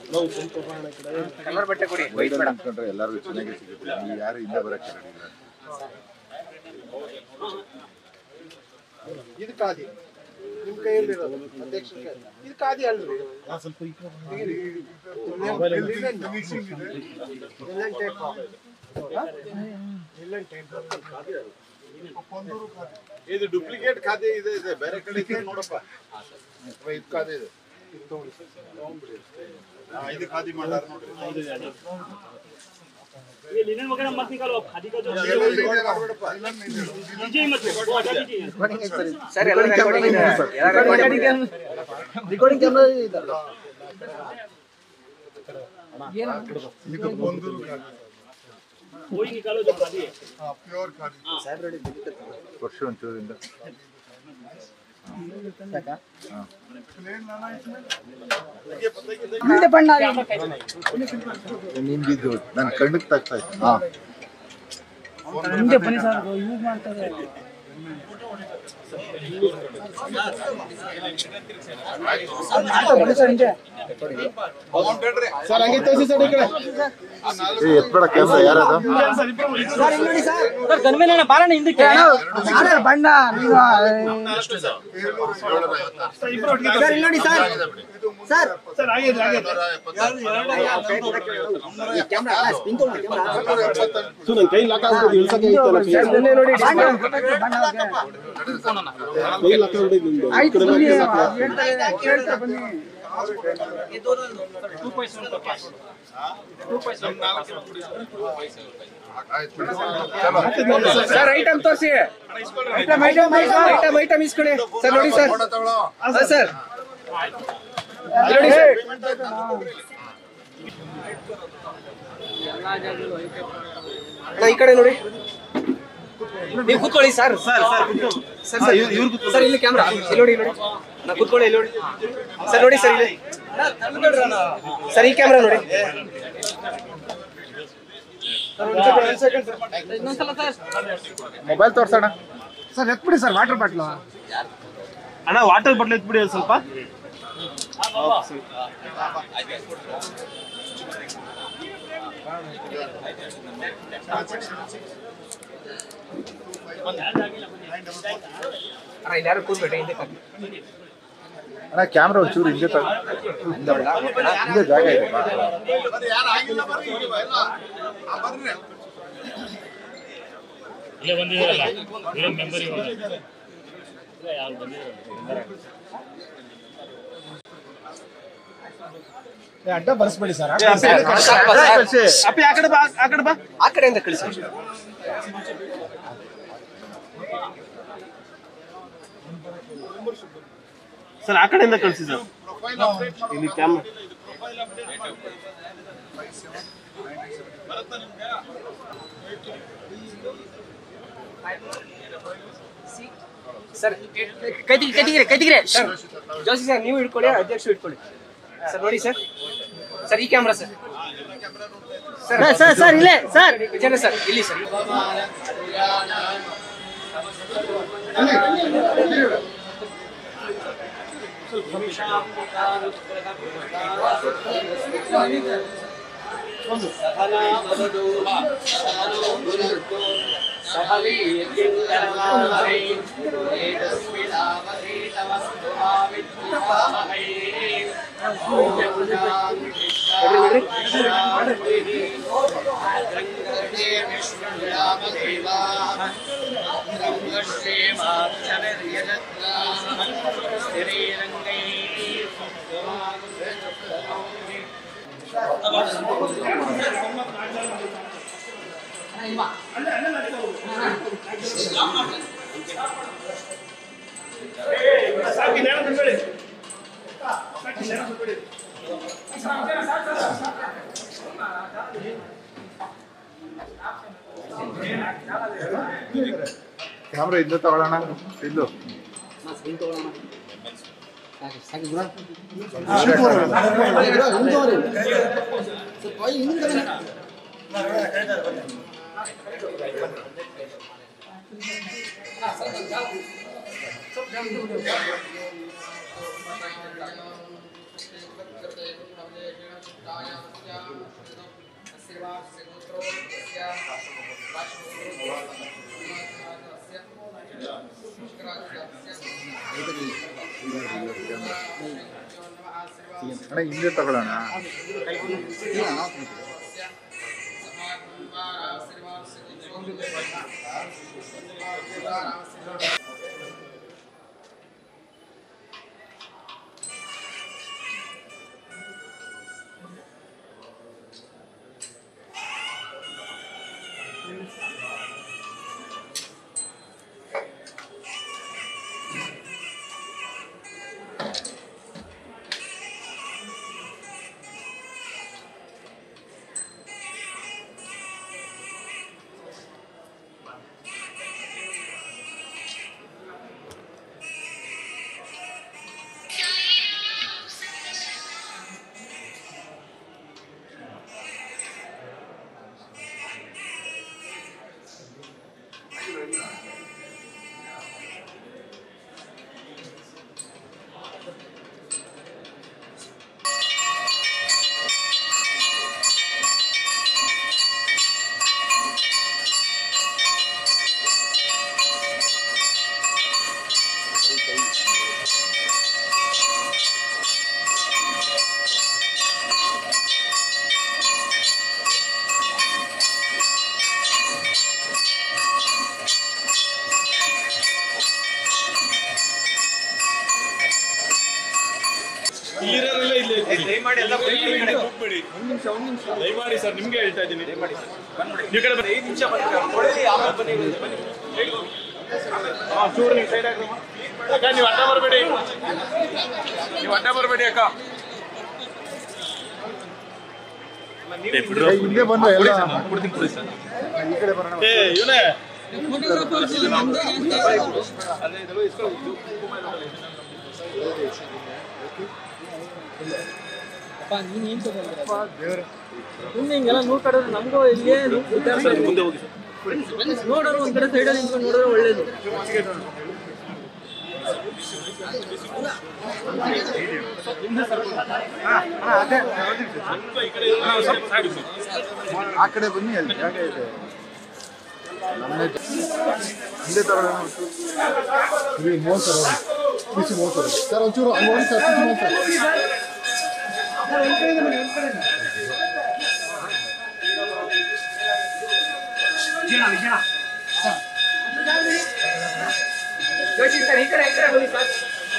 Colour ಬಟ್ಟೆ ಕೊಡಿ ವೈಡಲ್ಲಿ ನಿಂತ್ಕೊಂಡ್ರೆ ಎಲ್ಲರಿಗೂ ಚೆನ್ನಾಗಿ ಸಿಗುತ್ತೆ ನೀವು ಯಾರು ಹಿಂದೆ ಬರೋಕ್ಕೆ ರೆಡಿ ಇಲ್ಲ ಇದು ಖಾದಿ ನಿಮ್ ಕೈಯಲ್ಲಿ ಅಧ್ಯಕ್ಷರ ಕೈ ಇದು ಖಾದಿ ಅಲ್ರಿ ಇದು ಡೂಪ್ಲಿಕೇಟ್ ಖಾತೆ ಇದೆ ಇದೆ ಬೇರೆ ಕಡೆ ಇದೆ ನೋಡಪ್ಪ ಇದು ಖಾತೆ ಇದೆ ಹಾ, ಇದು ಖಾದಿ ಮಾಡ್ಯಾರ ನೋಡ್ರಿ ये लिनन वगैरह मत निकालो आप खादी का जो ಎಲ್ಲ ಇದೆ ಮಾಡ್ಬೇಡಪ್ಪ. दीजिए ही मत वो हटा दीजिए ಸರ್ ಎಲ್ಲ ರೆಕಾರ್ಡಿಂಗ್ ಇದೆ ಎಲ್ಲ ರೆಕಾರ್ಡಿಂಗ್ ಇದೆ ರಿಕಾರ್ಡಿಂಗ್ ಕ್ಯಾಮ್ರಾ ಇದಲ್ಲ ಇದು ಬಂದೂರು ಖಾದಿ वही निकालो जो खादी है ಪ್ಯೂರ್ ಖಾದಿ ವರ್ಷ ಒಂಚೂರಿಂದ ನಿಮ್ದಿದ್ದು ನನ್ನ ಕಣ್ಣಿಗೆ ತಗ್ತಾ ಇತ್ತು ಹಾ ಮುಂದೆ ಬನ್ನಿ ಸರ್ ಯೂಸ್ ಮಾಡ್ತಾರೆ ಸರ್ ಹಂಗೆ ತೋರಿಸಿ ಸರ್ ಈ ಕಡೆ ಏ ಎತ್ಬೇಡ ಕ್ಯಾಮ್ರಾ ಯಾರದು ಸರ್ ಗನ್ಮೇನ ಬಾರಣ ಹಿಂದಕ್ಕೆ ಬಣ್ಣ ನೀವು ಸರ್ ಇಲ್ಲಿ ನೋಡಿ ಸರ್ ಸರ್ ಸರ್ ಹಾಗೆ ಹಾಗೆ ನನ್ನ ಕೈ ಲಾಕ್ ಆಗ್ಬಿಟ್ಟು ಇಳ್ಸಕ್ಕೆ ಐತಲ್ಲ ಕೈ. ನೋಡಿ ಕೈ ಲಾಕ್ ಆಗ್ಬಿಟ್ಟು ನಿಂದು. ಈ ಕಡೆ ಲಾಕ್ ಲಾಕ್ ಆಗ್ಬಿಟ್ಟು. ಸರ್ ಐಟಮ್ ತೋರಿಸಿ ಐಟಮ್ ಐಟಮ್ ಐಟಮ್ ಐಟಮ್ ಇಸ್ಕೊಳ್ಳಿ ಸರ್ ನೋಡಿ ಸರ್ ಹಾ ಸರ್ ನೋಡಿ ಸರ್ ಅಣ್ಣ, ಈ ಕಡೆ ನೋಡಿ ನೀವು ಕೂತ್ಕೊಳ್ಳಿ sir sir sir sir sir ಇಲ್ಲಿ ಕ್ಯಾಮ್ರಾ ಇಲ್ಲಿ ನೋಡಿ ಇಲ್ಲಿ ನೋಡಿ ನಾ ಕೂತ್ಕೊಳ್ಳಿ ಇಲ್ಲಿ ನೋಡಿ ಸರ್ ನೋಡಿ ಸರ್ ಇಲ್ಲಿ ಸರ್ ಈ ಕ್ಯಾಮ್ರಾ ನೋಡಿ ಮೊಬೈಲ್ ತೋರ್ಸೋಣ ಸರ್ ಎತ್ಬಿಡಿ ಸರ್ ವಾಟರ್ ಬಾಟ್ಲು ಅಣ್ಣ ವಾಟರ್ ಬಾಟ್ಲ್ ಎತ್ಬಿಡಿ ಒಂದ್ ಸ್ವಲ್ಪ ಅಣ್ಣ ಇಲ್ಲಿ ಯಾರು ಕೂತ್ಬೇಡಿ ಹಿಂದೆ ಕರ್ಕೊಂಡು. ಅಣ್ಣ ಕ್ಯಾಮ್ರಾ ಒಂಚೂರು ಹಿಂದೆ ತಗ ಹಿಂದೆ ಬಾ. ಹಿಂದೆ ಜಾಗ ಇದೆ ಬಾ. ಇಲ್ಲೇ ಬಂದಿದಾರಲ್ಲ ಇಲ್ಲೇ ಮೆಂಬರ್ ಇವಾಗ ಯಾರು ಬಂದಿದ್ದಾರೆ ಅಡ್ಡ ಬರ್ಸ್ಬೇಡಿ ಸರ್ ಅಪ್ಪಿ ಆ ಕಡೆ ಬಾ ಆ ಕಡೆ ಬಾ ಆ ಕಡೆಯಿಂದ ಕಳಿಸಿ ಸರ್ ಆ ಕಡೆಯಿಂದ ಕಳಿಸಿ ಸರ್ ಇಲ್ಲಿ ಕ್ಯಾಮ್ರಾ ಸರ್ ಕೈ ತೆಗಿ ಕೈ ತೆಗಿರಿ ಕೈ ತೆಗಿರಿ ಸರ್ ಜೋಶಿ ಸರ್ ನೀವು ಇಟ್ಕೊಳ್ಳಿ ಅಧ್ಯಕ್ಷರು ಇಟ್ಕೊಳ್ಳಿ ಸರ್ ನೋಡಿ ಸರ್ ಸರ್ ಈ camera sir sir sir sir ಇಲ್ಲೇ ಸರ್ ವಿಜಯನ ಸರ್ ಇಲ್ಲಿ ಸರ್ ಕ್ಯಾಮ್ರಾ ಹಿಂದೆ ತಗೊಳ್ಳೋಣ ಇಲ್ಲು ಅಣ್ಣ ಹಿಂದೆ ತಗೊಳ್ಳೋಣ ಇಲ್ಲಿರೋರೆಲ್ಲ ಇಲ್ಲೇ ಇದ್ದೀರಿ. ಹೋಗ್ಬೇಡಿ. ದಯಮಾಡಿ ಸರ್ ನಿಮ್ಗೆ ಹೇಳ್ತಾ ಇದ್ದೀನಿ ನೀವು ಕಡೆ ಬನ್ನಿ. ಹಾ, ಚೂರು ನೀವು ಸೈಡ್ ಹಾಕಿ ಅಕ್ಕ ನೀವು ಅಡ್ಡ ಬರಬೇಡಿ ನೀವು ಅಡ್ಡ ಬರಬೇಡಿ ಅಕ್ಕ ಏ, ಹಿಂದೆ ಬಂದ್ರೆ ಎಲ್ಲ ಈ ಕಡೆ ಬರೋಣ ಏ ಇವನೇ ಸುಮ್ಮನೆ ಹಿಂಗೆಲ್ಲ ನೂರು ಕಡೆ ನಮಗೂ ಇಲ್ಲೇ ಮುಂದೆ ಹೋಗಿ ನೋಡೋರು ಒಂದ್ ಕಡೆ ಸೈಡಲ್ಲಿ ನಿಂತ್ಕೊಂಡು ನೋಡಿದ್ರೆ ಒಳ್ಳೇದು ಆ ಕಡೆ ಬನ್ನಿ ಅಲ್ಲಿ ಜಾಗ ಇದೆ ನಮ್ಮನೆ ಹಿಂದೆ ತಗೊಳ್ಳೋಣ ಇಲ್ಲಿ ಮೋಹನ್ ಸರ್ ಅವರು ಪಿಸಿ ಮೋಹನ್ ಸರ್ ಸರ್ ಒಂಚೂರು ಅಲ್ಲಿ ಹೋಗಿ sir PC Mohan sir Joshi sir ಈ ಕಡೆ ಈ ಕಡೆ ಬನ್ನಿ ಸರ್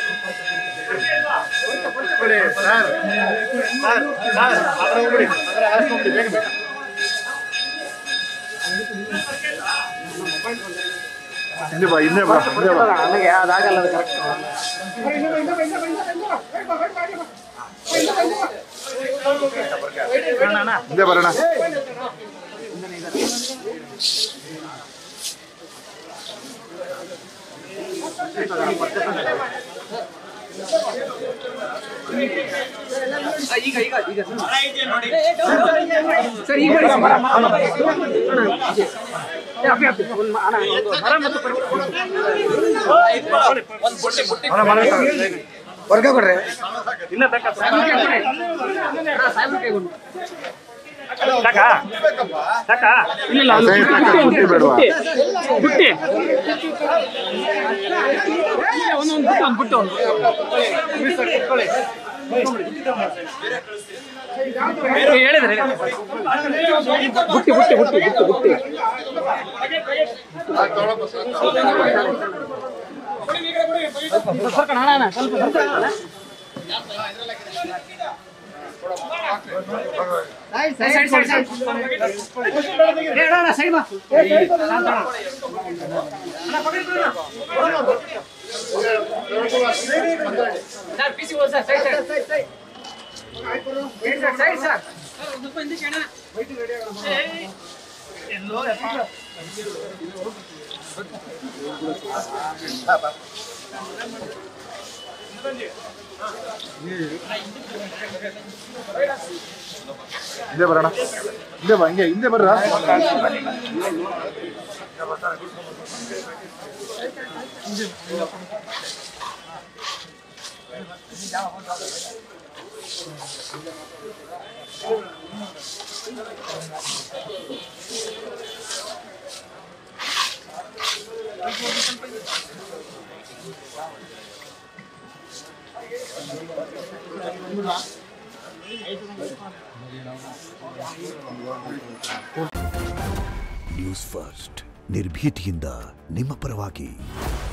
ಹಿಂದೆ ಬಾ ಹಿಂದೆ ಬಾ ಹಿಂದೆ ಬಾ ನನಗೆ ಅದಾಗಲ್ಲ ಅದು ಕರೆಕ್ಟ್ ಹಿಂದೆ ಬರೋಣ ಈಗ ಈಗ ಈಗ ಸರ್ ಈಗ ವರ್ಗ ಕೊಡ್ರಿ ಇಲ್ಲ ಬೇಕಾ ಇಲ್ಲ ಸೈಡ್ ತಕ್ಕ ಬುಟ್ಟಿ ಬೇಡವಾ ಬುಟ್ಟಿ ಒಂದೊಂದು ಬುಟ್ಟಿ ಒಂದು ಬುಟ್ಟಿ ಒಂದು ಹೇಳಿದ್ರೆ ಬುಟ್ಟಿ ಬುಟ್ಟಿ ಬುಟ್ಟಿ ಬುಟ್ಟಿ ಬುಟ್ಟಿ ಸರ್ಕಣ ಅಣ್ಣ ಸ್ವಲ್ಪ ಸರ್ಕಣ ಸೈಡ್ ಸೈಡ್ ಸೈಡ್ ಸೈಡ್ ಬಾ ಸರ್ ಪಿಸಿ ಹೋದ sir side side side side sir ಹಿಂದೆ ಬರೋಣ ಹಿಂದೆ ಬಾ ಹಿಂಗೆ ಹಿಂದೆ ಬರ್ರ ನ್ಯೂಸ್ ಫಸ್ಟ್ ನಿರ್ಭೀತಿಯಿಂದ ನಿಮ್ಮ ಪರವಾಗಿ